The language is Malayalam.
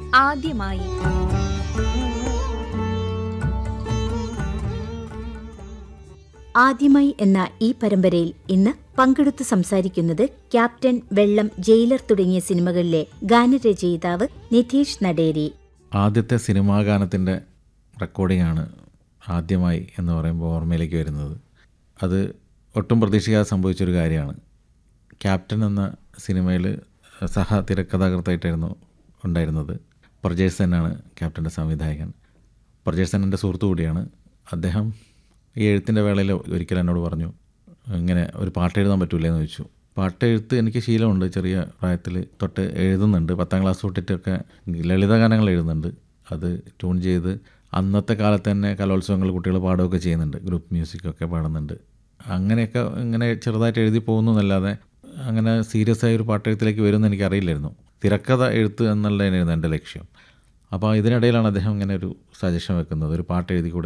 ആദ്യമായി ആദ്യമായി എന്ന ഈ പരമ്പരയിൽ ഇന്ന് പങ്കെടുത്ത് സംസാരിക്കുന്നത് ക്യാപ്റ്റൻ വെള്ളം ജയിലർ തുടങ്ങിയ സിനിമകളിലെ ഗാനരചയിതാവ് നിധീഷ് നടേരി ആദ്യത്തെ സിനിമാ ഗാനത്തിൻ്റെ റെക്കോർഡിംഗ് ആണ് ആദ്യമായി എന്ന് പറയുമ്പോൾ ഓർമ്മയിലേക്ക് വരുന്നത് അത് ഒട്ടും പ്രതീക്ഷിക്കാതെ സംഭവിച്ചൊരു കാര്യമാണ് ക്യാപ്റ്റൻ എന്ന സിനിമയിൽ സഹ തിരക്കഥാകൃത്തായിട്ടായിരുന്നു ഉണ്ടായിരുന്നത് പ്രജേഷ് സെന്നാണ് ക്യാപ്റ്റൻ്റെ സംവിധായകൻ പ്രജേഷ് സെൻ എൻ്റെ സുഹൃത്തു കൂടിയാണ് അദ്ദേഹം ഈ എഴുത്തിൻ്റെ വേളയിൽ ഒരിക്കൽ എന്നോട് പറഞ്ഞു ഇങ്ങനെ ഒരു പാട്ട് എഴുതാൻ പറ്റൂലേ എന്ന് ചോദിച്ചു പാട്ട് എഴുത്ത് എനിക്ക് ശീലമുണ്ട് ചെറിയ പ്രായത്തിൽ തൊട്ട് എഴുതുന്നുണ്ട് പത്താം ക്ലാസ് തൊട്ടിട്ടൊക്കെ ലളിതഗാനങ്ങൾ എഴുതുന്നുണ്ട് അത് ട്യൂൺ ചെയ്ത് അന്നത്തെ കാലത്ത് തന്നെ കലോത്സവങ്ങൾ കുട്ടികൾ പാടുകയൊക്കെ ചെയ്യുന്നുണ്ട് ഗ്രൂപ്പ് മ്യൂസിക്കൊക്കെ പാടുന്നുണ്ട് അങ്ങനെയൊക്കെ ഇങ്ങനെ ചെറുതായിട്ട് എഴുതി പോകുന്നു എന്നല്ലാതെ അങ്ങനെ സീരിയസ് ആയ ഒരു പാട്ടെഴുത്തിലേക്ക് വരുമെന്ന് എനിക്കറിയില്ലായിരുന്നു തിരക്കഥ എഴുത്ത് എന്നുള്ളതായിരുന്നു എൻ്റെ ലക്ഷ്യം അപ്പോൾ ഇതിനിടയിലാണ് അദ്ദേഹം ഇങ്ങനെ ഒരു സജഷൻ വെക്കുന്നത് ഒരു പാട്ട് എഴുതി കൂടെ